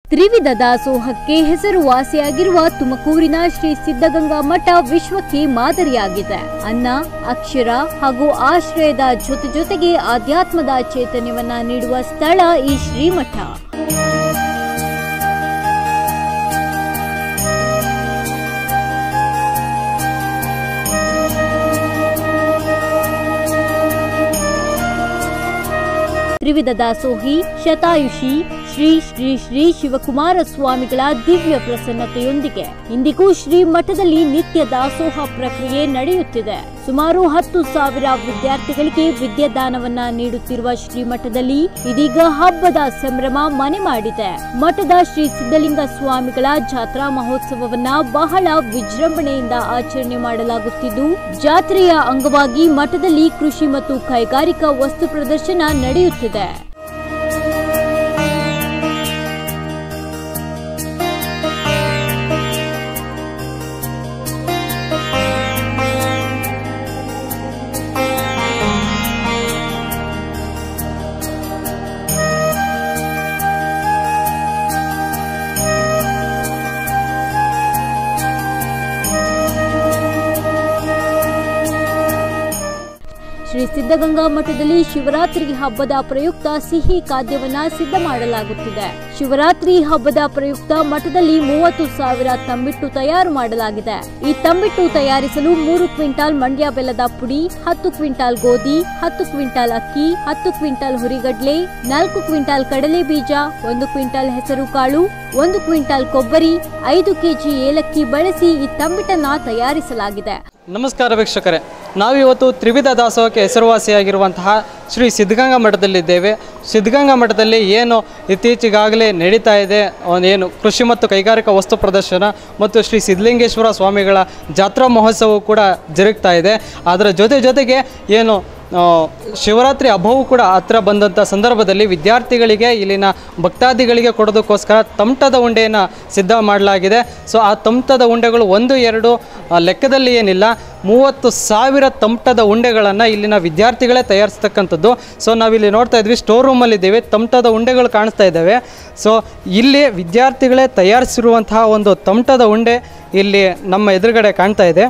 ತ್ರಿವಿಧ ದಾಸೋಹಕ್ಕೆ ಹೆಸರುವಾಸಿಯಾಗಿರುವ ತುಮಕೂರಿನ ಶ್ರೀ ಸಿದ್ಧಗಂಗಾ ಮಠ ವಿಶ್ವಕ್ಕೆ ಮಾದರಿಯಾಗಿದೆ ಅನ್ನ ಅಕ್ಷರ ಹಾಗೂ ಆಶ್ರಯದ ಜೊತೆ ಜೊತೆಗೆ ಆಧ್ಯಾತ್ಮದ ಚೈತನ್ಯವನ್ನ ನೀಡುವ ಸ್ಥಳ ಈ ಶ್ರೀಮಠ ತ್ರಿವಿಧ ದಾಸೋಹಿ ಶತಾಯುಷಿ ಶ್ರೀ ಶ್ರೀ ಶ್ರೀ ಶಿವಕುಮಾರ ಸ್ವಾಮಿಗಳ ದಿವ್ಯ ಪ್ರಸನ್ನತೆಯೊಂದಿಗೆ ಇಂದಿಗೂ ಶ್ರೀ ಮಠದಲ್ಲಿ ನಿತ್ಯ ದಾಸೋಹ ಪ್ರಕ್ರಿಯೆ ನಡೆಯುತ್ತಿದೆ ಸುಮಾರು ಹತ್ತು ಸಾವಿರ ವಿದ್ಯಾರ್ಥಿಗಳಿಗೆ ವಿದ್ಯಾದಾನವನ್ನ ನೀಡುತ್ತಿರುವ ಶ್ರೀಮಠದಲ್ಲಿ ಇದೀಗ ಹಬ್ಬದ ಸಂಭ್ರಮ ಮನೆ ಮಾಡಿದೆ ಮಠದ ಶ್ರೀ ಸಿದ್ಧಲಿಂಗ ಸ್ವಾಮಿಗಳ ಜಾತ್ರಾ ಮಹೋತ್ಸವವನ್ನ ಬಹಳ ವಿಜೃಂಭಣೆಯಿಂದ ಆಚರಣೆ ಮಾಡಲಾಗುತ್ತಿದ್ದು ಜಾತ್ರೆಯ ಅಂಗವಾಗಿ ಮಠದಲ್ಲಿ ಕೃಷಿ ಮತ್ತು ಕೈಗಾರಿಕಾ ವಸ್ತು ಪ್ರದರ್ಶನ ನಡೆಯುತ್ತಿದೆ ಶ್ರೀ ಸಿದ್ಧಗಂಗಾ ಮಠದಲ್ಲಿ ಶಿವರಾತ್ರಿ ಹಬ್ಬದ ಪ್ರಯುಕ್ತ ಸಿಹಿ ಖಾದ್ಯವನ್ನ ಸಿದ್ಧ ಮಾಡಲಾಗುತ್ತಿದೆ ಶಿವರಾತ್ರಿ ಹಬ್ಬದ ಪ್ರಯುಕ್ತ ಮಠದಲ್ಲಿ ಮೂವತ್ತು ಸಾವಿರ ತಂಬಿಟ್ಟು ತಯಾರು ಮಾಡಲಾಗಿದೆ ಈ ತಂಬಿಟ್ಟು ತಯಾರಿಸಲು ಮೂರು ಕ್ವಿಂಟಾಲ್ ಮಂಡ್ಯ ಬೆಲ್ಲದ ಪುಡಿ ಹತ್ತು ಕ್ವಿಂಟಾಲ್ ಗೋಧಿ ಹತ್ತು ಕ್ವಿಂಟಾಲ್ ಅಕ್ಕಿ ಹತ್ತು ಕ್ವಿಂಟಾಲ್ ಹುರಿಗಡ್ಲೆ ನಾಲ್ಕು ಕ್ವಿಂಟಾಲ್ ಕಡಲೆ ಬೀಜ ಒಂದು ಕ್ವಿಂಟಾಲ್ ಹೆಸರು ಕಾಳು ಒಂದು ಕ್ವಿಂಟಾಲ್ ಕೊಬ್ಬರಿ ಐದು ಕೆಜಿ ಏಲಕ್ಕಿ ಬಳಸಿ ಈ ತಂಬಿಟ್ಟನ್ನ ತಯಾರಿಸಲಾಗಿದೆ ನಮಸ್ಕಾರ ವೀಕ್ಷಕರೇ ನಾವಿವತ್ತು ತ್ರಿವಿಧ ದಾಸೋಹಕ್ಕೆ ಹೆಸರುವಾಸಿಯಾಗಿರುವಂತಹ ಶ್ರೀ ಸಿದ್ಧಗಂಗಾ ಮಠದಲ್ಲಿದ್ದೇವೆ ಸಿದ್ಧಗಂಗಾ ಮಠದಲ್ಲಿ ಏನು ಇತ್ತೀಚೆಗಾಗಲೇ ನಡೀತಾ ಇದೆ ಏನು ಕೃಷಿ ಮತ್ತು ಕೈಗಾರಿಕಾ ವಸ್ತು ಪ್ರದರ್ಶನ ಮತ್ತು ಶ್ರೀ ಸಿದ್ಧಲಿಂಗೇಶ್ವರ ಸ್ವಾಮಿಗಳ ಜಾತ್ರಾ ಮಹೋತ್ಸವವು ಕೂಡ ಜರುಗ್ತಾ ಇದೆ ಅದರ ಜೊತೆ ಜೊತೆಗೆ ಏನು ಆ, ಶಿವರಾತ್ರಿ ಹಬ್ಬವೂ ಕೂಡ ಹತ್ರ ಬಂದಂಥ ಸಂದರ್ಭದಲ್ಲಿ ವಿದ್ಯಾರ್ಥಿಗಳಿಗೆ ಇಲ್ಲಿನ ಭಕ್ತಾದಿಗಳಿಗೆ ಕೊಡೋದಕ್ಕೋಸ್ಕರ ತಮಟದ ಉಂಡೆಯನ್ನು ಸಿದ್ಧ ಮಾಡಲಾಗಿದೆ ಸೊ ಆ ತಮಟದ ಉಂಡೆಗಳು ಒಂದು ಎರಡು ಆ, ಲೆಕ್ಕದಲ್ಲಿ ಏನಿಲ್ಲ ಮೂವತ್ತು ಸಾವಿರ ತಮಟದ ಉಂಡೆಗಳನ್ನು ಇಲ್ಲಿನ ವಿದ್ಯಾರ್ಥಿಗಳೇ ತಯಾರಿಸ್ತಕ್ಕಂಥದ್ದು ಸೊ ನಾವಿಲ್ಲಿ ನೋಡ್ತಾ ಇದ್ವಿ ಸ್ಟೋರ್ ರೂಮಲ್ಲಿದ್ದೀವಿ ತಮಟದ ಉಂಡೆಗಳು ಕಾಣಿಸ್ತಾ ಇದ್ದಾವೆ ಸೊ ಇಲ್ಲಿ ವಿದ್ಯಾರ್ಥಿಗಳೇ ತಯಾರಿಸಿರುವಂತಹ ಒಂದು ತಮಟದ ಉಂಡೆ ಇಲ್ಲಿ ನಮ್ಮ ಎದುರುಗಡೆ ಕಾಣ್ತಾ ಇದೆ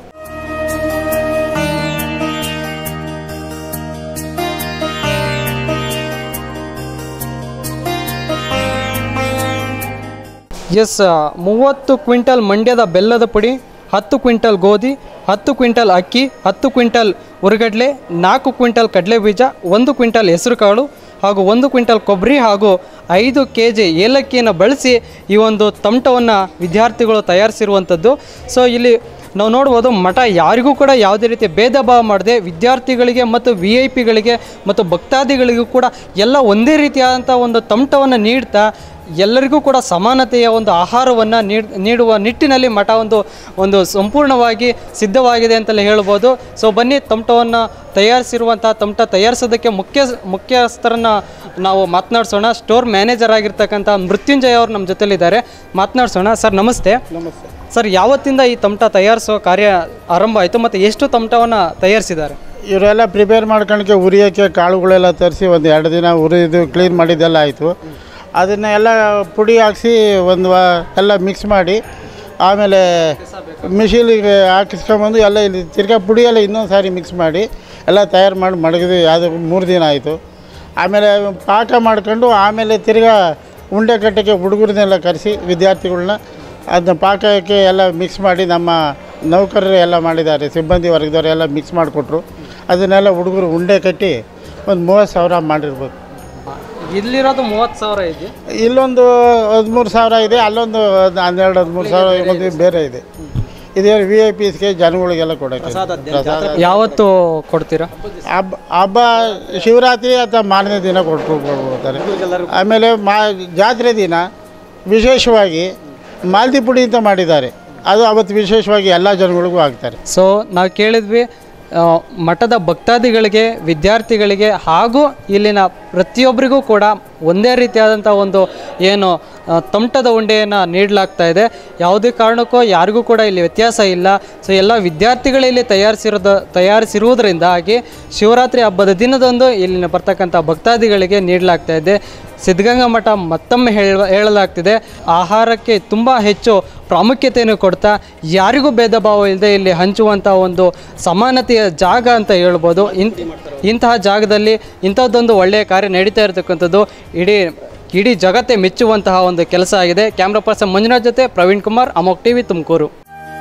ಎಸ್ ಮೂವತ್ತು ಕ್ವಿಂಟಲ್ ಮಂಡ್ಯದ ಬೆಲ್ಲದ ಪುಡಿ ಹತ್ತು ಕ್ವಿಂಟಲ್ ಗೋಧಿ ಹತ್ತು ಕ್ವಿಂಟಲ್ ಅಕ್ಕಿ ಹತ್ತು ಕ್ವಿಂಟಲ್ ಉರುಗಡ್ಲೆ ನಾಲ್ಕು ಕ್ವಿಂಟಲ್ ಕಡಲೆ ಬೀಜ ಒಂದು ಕ್ವಿಂಟಲ್ ಹೆಸರುಕಾಳು ಹಾಗೂ ಒಂದು ಕ್ವಿಂಟಲ್ ಕೊಬ್ಬರಿ ಹಾಗೂ ಐದು ಕೆ ಜಿ ಏಲಕ್ಕಿಯನ್ನು ಬಳಸಿ ಈ ಒಂದು ತಮಟವನ್ನು ವಿದ್ಯಾರ್ಥಿಗಳು ತಯಾರಿಸಿರುವಂಥದ್ದು ಸೊ ಇಲ್ಲಿ ನಾವು ನೋಡ್ಬೋದು ಮಠ ಯಾರಿಗೂ ಕೂಡ ಯಾವುದೇ ರೀತಿ ಭೇದ ಭಾವ ಮಾಡದೆ ವಿದ್ಯಾರ್ಥಿಗಳಿಗೆ ಮತ್ತು ವಿ ಐ ಪಿಗಳಿಗೆ ಮತ್ತು ಭಕ್ತಾದಿಗಳಿಗೂ ಕೂಡ ಎಲ್ಲ ಒಂದೇ ರೀತಿಯಾದಂಥ ಒಂದು ತಮಟವನ್ನು ನೀಡ್ತಾ ಎಲ್ಲರಿಗೂ ಕೂಡ ಸಮಾನತೆಯ ಒಂದು ಆಹಾರವನ್ನು ನೀಡ್ ನೀಡುವ ನಿಟ್ಟಿನಲ್ಲಿ ಮಠ ಒಂದು ಒಂದು ಸಂಪೂರ್ಣವಾಗಿ ಸಿದ್ಧವಾಗಿದೆ ಅಂತಲೇ ಹೇಳ್ಬೋದು ಸೊ ಬನ್ನಿ ತಮಟವನ್ನು ತಯಾರಿಸಿರುವಂಥ ತಮಟ ತಯಾರಿಸೋದಕ್ಕೆ ಮುಖ್ಯ ಮುಖ್ಯಸ್ಥರನ್ನ ನಾವು ಮಾತನಾಡಿಸೋಣ ಸ್ಟೋರ್ ಮ್ಯಾನೇಜರ್ ಆಗಿರ್ತಕ್ಕಂಥ ಮೃತ್ಯುಂಜಯ ಅವರು ನಮ್ಮ ಜೊತೆಲಿದ್ದಾರೆ ಮಾತನಾಡಿಸೋಣ ಸರ್ ನಮಸ್ತೆ ನಮಸ್ತೆ ಸರ್ ಯಾವತ್ತಿಂದ ಈ ತಮಟ ತಯಾರಿಸೋ ಕಾರ್ಯ ಆರಂಭ ಆಯಿತು ಮತ್ತು ಎಷ್ಟು ತಮಟವನ್ನು ತಯಾರಿಸಿದ್ದಾರೆ ಇವರೆಲ್ಲ ಪ್ರಿಪೇರ್ ಮಾಡ್ಕೊಳಕ್ಕೆ ಉರಿಯೋಕ್ಕೆ ಕಾಳುಗಳೆಲ್ಲ ತರಿಸಿ ಒಂದು ಎರಡು ದಿನ ಉರಿದು ಕ್ಲೀನ್ ಮಾಡಿದ್ದೆಲ್ಲ ಆಯಿತು ಅದನ್ನ ಎಲ್ಲ ಪುಡಿ ಹಾಕ್ಸಿ ಒಂದು ವಾ ಎಲ್ಲ ಮಿಕ್ಸ್ ಮಾಡಿ ಆಮೇಲೆ ಮಿಷಿಲಿಗೆ ಹಾಕಿಸ್ಕೊಂಬಂದು ಎಲ್ಲ ಇಲ್ಲಿ ತಿರ್ಗಾ ಪುಡಿ ಎಲ್ಲ ಇನ್ನೊಂದು ಸಾರಿ ಮಿಕ್ಸ್ ಮಾಡಿ ಎಲ್ಲ ತಯಾರು ಮಾಡಿ ಮಡಗಿದ್ವಿ ಅದು ಮೂರು ದಿನ ಆಯಿತು ಆಮೇಲೆ ಪಾಕ ಮಾಡ್ಕೊಂಡು ಆಮೇಲೆ ತಿರ್ಗಾ ಉಂಡೆ ಕಟ್ಟಕ್ಕೆ ಹುಡುಗರನ್ನೆಲ್ಲ ಕರೆಸಿ ವಿದ್ಯಾರ್ಥಿಗಳ್ನ ಅದನ್ನ ಪಾಕಕ್ಕೆ ಎಲ್ಲ ಮಿಕ್ಸ್ ಮಾಡಿ ನಮ್ಮ ನೌಕರರು ಎಲ್ಲ ಮಾಡಿದ್ದಾರೆ ಸಿಬ್ಬಂದಿ ವರ್ಗದವರು ಎಲ್ಲ ಮಿಕ್ಸ್ ಮಾಡಿಕೊಟ್ರು ಅದನ್ನೆಲ್ಲ ಹುಡುಗರು ಉಂಡೆ ಕಟ್ಟಿ ಒಂದು ಮೂವತ್ತು ಸಾವಿರ ಮಾಡಿರ್ಬೋದು ಇಲ್ಲಿರೋದು ಮೂವತ್ತು ಸಾವಿರ ಇದೆ ಇಲ್ಲೊಂದು ಹದಿಮೂರು ಸಾವಿರ ಇದೆ ಅಲ್ಲೊಂದು ಹದ್- ಹನ್ನೆರಡು ಹದಿಮೂರು ಸಾವಿರ ಒಂದು ಬೇರೆ ಇದೆ ಇದೇ ವಿ ಐ ಪಿಸ್ಗೆ ಜನಗಳಿಗೆಲ್ಲ ಕೊಡೋಕ್ಕೆ ಪ್ರಸಾದ ಯಾವತ್ತು ಕೊಡ್ತೀರಾ ಹಬ್ಬ ಹಬ್ಬ ಶಿವರಾತ್ರಿ ಅಥವಾ ಮಾರನೇ ದಿನ ಕೊಟ್ಟು ಕೊಡ್ತಾರೆ ಆಮೇಲೆ ಮಾ ಜಾತ್ರೆ ದಿನ ವಿಶೇಷವಾಗಿ ಮಾಲ್ದಿ ಪುಡಿ ಅಂತ ಮಾಡಿದ್ದಾರೆ ಅದು ಅವತ್ತು ವಿಶೇಷವಾಗಿ ಎಲ್ಲ ಜನಗಳಿಗೂ ಹಾಕ್ತಾರೆ ಸೊ ನಾವು ಕೇಳಿದ್ವಿ ಆ, ಮಠದ ಭಕ್ತಾದಿಗಳಿಗೆ ವಿದ್ಯಾರ್ಥಿಗಳಿಗೆ ಹಾಗೂ ಇಲ್ಲಿನ ಪ್ರತಿಯೊಬ್ಬರಿಗೂ ಕೂಡ ಒಂದೇ ರೀತಿಯಾದಂಥ ಒಂದು ಏನು ಆ, ತಮಟದ ಉಂಡೆಯನ್ನು ನೀಡಲಾಗ್ತಾ ಇದೆ ಯಾವುದೇ ಕಾರಣಕ್ಕೂ ಯಾರಿಗೂ ಕೂಡ ಇಲ್ಲಿ ವ್ಯತ್ಯಾಸ ಇಲ್ಲ ಸೊ ಎಲ್ಲ ವಿದ್ಯಾರ್ಥಿಗಳೇ ಇಲ್ಲಿ ತಯಾರಿಸಿರೋದ ತಯಾರಿಸಿರುವುದರಿಂದಾಗಿ ಶಿವರಾತ್ರಿ ಹಬ್ಬದ ದಿನದಂದು ಇಲ್ಲಿನ ಬರ್ತಕ್ಕಂಥ ಭಕ್ತಾದಿಗಳಿಗೆ ನೀಡಲಾಗ್ತಾ ಇದೆ ಸಿದ್ಧಗಂಗಾ ಮಠ ಮತ್ತೊಮ್ಮೆ ಹೇಳ ಹೇಳಲಾಗ್ತಿದೆ ಆಹಾರಕ್ಕೆ ತುಂಬ ಹೆಚ್ಚು ಪ್ರಾಮುಖ್ಯತೆಯನ್ನು ಕೊಡ್ತಾ ಯಾರಿಗೂ ಭೇದ ಭಾವ ಇಲ್ಲದೆ ಇಲ್ಲಿ ಹಂಚುವಂಥ ಒಂದು ಸಮಾನತೆಯ ಜಾಗ ಅಂತ ಹೇಳ್ಬೋದು ಇನ್ ಇಂತಹ ಜಾಗದಲ್ಲಿ ಇಂಥದ್ದೊಂದು ಒಳ್ಳೆಯ ಕಾರ್ಯ ನಡೀತಾ ಇರತಕ್ಕಂಥದ್ದು ಇಡೀ ಇಡೀ ಜಗತ್ತೇ ಮೆಚ್ಚುವಂತಹ ಒಂದು ಕೆಲಸ ಆಗಿದೆ ಕ್ಯಾಮ್ರಾ ಪರ್ಸನ್ ಮಂಜುನಾಥ್ ಜೊತೆ ಪ್ರವೀಣ್ ಕುಮಾರ್ ಅಮೋಕ್ ಟಿವಿ ತುಮಕೂರು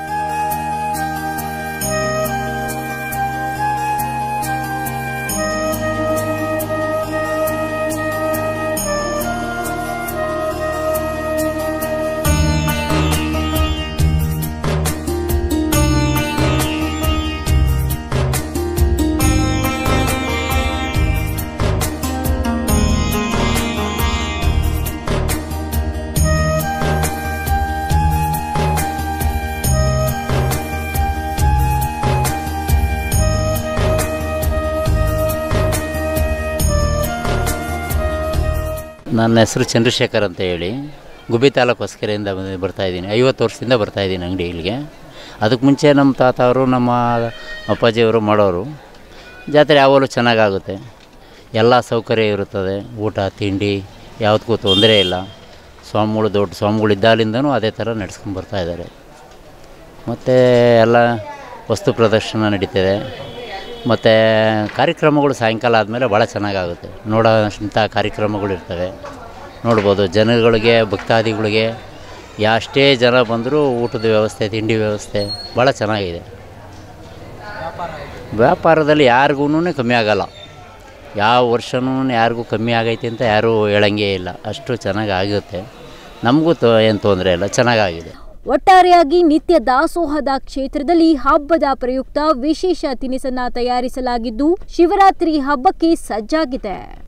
ನನ್ನ ಹೆಸರು ಚಂದ್ರಶೇಖರ್ ಅಂತ ಹೇಳಿ ಗುಬ್ಬಿ ತಾಲೂಕು ಹೊಸಕೆರೆಯಿಂದ ಬಂದು ಬರ್ತಾಯಿದ್ದೀನಿ ಐವತ್ತು ವರ್ಷದಿಂದ ಬರ್ತಾಯಿದ್ದೀನಿ ಅಂಗಡಿ ಇಲ್ಲಿಗೆ ಅದಕ್ಕೆ ಮುಂಚೆ ನಮ್ಮ ತಾತ ಅವರು ನಮ್ಮ ಅಪ್ಪಾಜಿಯವರು ಮಾಡೋರು ಜಾತ್ರೆ ಯಾವಾಗಲೂ ಚೆನ್ನಾಗಾಗುತ್ತೆ ಎಲ್ಲ ಸೌಕರ್ಯ ಇರುತ್ತದೆ ಊಟ ತಿಂಡಿ ಯಾವುದಕ್ಕೂ ತೊಂದರೆ ಇಲ್ಲ ಸ್ವಾಮಿಗಳು ದೊಡ್ಡ ಸ್ವಾಮಿಗಳು ಇದ್ದಾಲಿಂದನೂ ಅದೇ ಥರ ನಡ್ಸ್ಕೊಂಡು ಬರ್ತಾ ಇದ್ದಾರೆ ಮತ್ತು ಎಲ್ಲ ವಸ್ತು ಪ್ರದರ್ಶನ ನಡೀತದೆ ಮತ್ತು ಕಾರ್ಯಕ್ರಮಗಳು ಸಾಯಂಕಾಲ ಆದಮೇಲೆ ಭಾಳ ಚೆನ್ನಾಗಾಗುತ್ತೆ ನೋಡೋಂಥ ಕಾರ್ಯಕ್ರಮಗಳು ಇರ್ತವೆ ನೋಡ್ಬೋದು ಜನಗಳಿಗೆ ಭಕ್ತಾದಿಗಳಿಗೆ ಎಷ್ಟೇ ಜನ ಬಂದರೂ ಊಟದ ವ್ಯವಸ್ಥೆ ತಿಂಡಿ ವ್ಯವಸ್ಥೆ ಭಾಳ ಚೆನ್ನಾಗಿದೆ ವ್ಯಾಪಾರದಲ್ಲಿ ಯಾರಿಗೂ ಕಮ್ಮಿ ಆಗಲ್ಲ ಯಾವ ವರ್ಷವೂ ಯಾರಿಗೂ ಕಮ್ಮಿ ಆಗೈತೆ ಅಂತ ಯಾರೂ ಹೇಳಂಗೇ ಇಲ್ಲ ಅಷ್ಟು ಚೆನ್ನಾಗಿ ಆಗುತ್ತೆ ನಮಗೂ ತೊ ಏನು ತೊಂದರೆ ಇಲ್ಲ ಚೆನ್ನಾಗಾಗಿದೆ ಒಟ್ಟಾರೆಯಾಗಿ ನಿತ್ಯ ದಾಸೋಹದ ಕ್ಷೇತ್ರದಲ್ಲಿ ಹಬ್ಬದ ಪ್ರಯುಕ್ತ ವಿಶೇಷ ತಿನಿಸನ್ನ ತಯಾರಿಸಲಾಗಿದ್ದು ಶಿವರಾತ್ರಿ ಹಬ್ಬಕ್ಕೆ ಸಜ್ಜಾಗಿದೆ